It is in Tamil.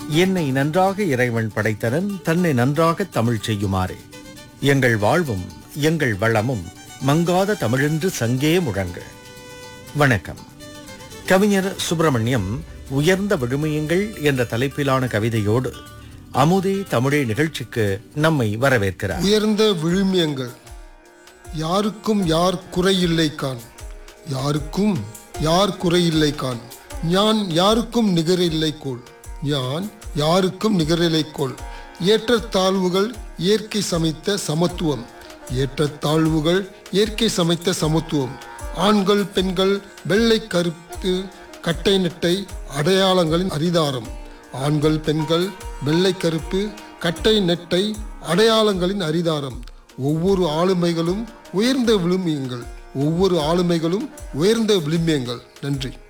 என்னை நன்றாக இறைவன் படைத்தனன் தன்னை நன்றாக தமிழ் செய்யுமாறு எங்கள் வாழ்வும் எங்கள் வளமும் மங்காத தமிழென்று சங்கே முழங்க வணக்கம் கவிஞர் சுப்பிரமணியம் உயர்ந்த விழுமியங்கள் என்ற தலைப்பிலான கவிதையோடு அமுதே தமிழே நிகழ்ச்சிக்கு நம்மை வரவேற்கிறார் உயர்ந்த விழுமியங்கள் யாருக்கும் யார் குறையில்லை கான் யாருக்கும் யார் குறையில்லை கான் ஞான் யாருக்கும் நிகரில்லை கோள் ஞான் யாருக்கும் நிகரில்லை கோள் ஏற்றத்தாழ்வுகள் இயற்கை சமைத்த சமத்துவம் ஏற்றத்தாழ்வுகள் இயற்கை சமைத்த சமத்துவம் ஆண்கள் பெண்கள் வெள்ளை கருப்பு கட்டை நெட்டை அடையாளங்களின் அரிதாரம் ஆண்கள் பெண்கள் வெள்ளை கருப்பு கட்டை நெட்டை அடையாளங்களின் அரிதாரம் ஒவ்வொரு ஆளுமைகளும் உயர்ந்த விழுமியங்கள் ஒவ்வொரு ஆளுமைகளும் உயர்ந்த விழுமியங்கள் நன்றி